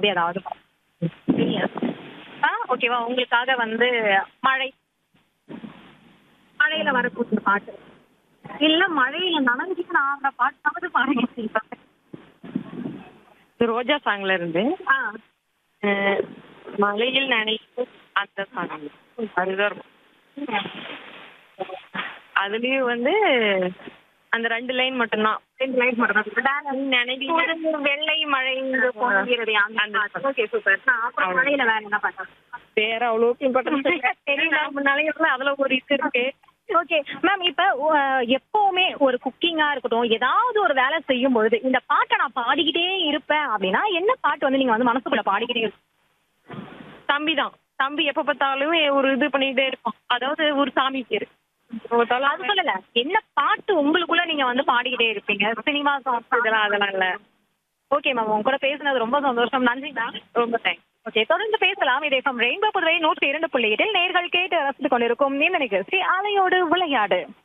அப்படி ஏதாவது ஆ ஓகேவா உங்களுக்காக வந்து மழை மழையில வரக்கூடிய பாட்டு இல்ல மழையில நனைஞ்சிட்டு நான் ஆடுற பாட்டாவது பாருங்க ரோஜா சாங்ல இருந்து ஆ அஹ், மலையில் நினைக்கும் அந்த சாங் அதுதான் இருக்கும் அதுலயும் வந்து அந்த ரெண்டு லைன் மட்டும்தான் ரெண்டு லைட் மட்டும் தான் நினைவு வெள்ளை மழை பொங்குகிறது அந்த ஓகே சூப்பர் நான் அப்புறம் மழையில வேற என்ன பண்ணேன் வேற அவ்வளோக்கு இம்பார்ட்டன்ஸ் தெரியல முன்னாலே அதுல ஒரு இது இருக்கு ஓகே மேம் இப்ப அஹ், எப்பவுமே ஒரு குக்கிங்கா இருக்கட்டும் ஏதாவது ஒரு வேலை செய்யும் பொழுது இந்த பாட்டை நான் பாடிக்கிட்டே இருப்பேன் அப்படின்னா என்ன பாட்டு வந்து நீங்க வந்து மனசுக்குள்ள பாடிக்கிட்டே இருப்பீங்க தம்பி தான் தம்பி எப்ப பார்த்தாலும் ஒரு இது பண்ணிக்கிட்டே இருப்பான் அதாவது ஒரு சாமி பேரு எப்ப பார்த்தாலும் அது சொல்லல என்ன பாட்டு உங்களுக்குள்ள நீங்க வந்து பாடிக்கிட்டே இருப்பீங்க சினிமா சாங்ஸ் இதெல்லாம் அதெல்லாம் இல்ல ஓகே மேம் உங்க கூட பேசுனது ரொம்ப சந்தோஷம் நன்றி மேம் ரொம்ப தேங்க்ஸ் ஓகே தொடர்ந்து பேசலாம் இதே ரெயின்போ புதுவை நூற்றி இரண்டு புள்ளி எட்டில் நேர்கள் கேட்டு ரசித்துக் கொண்டிருக்கும் இந்த நிகழ்ச்சி அலையோடு விளையாடு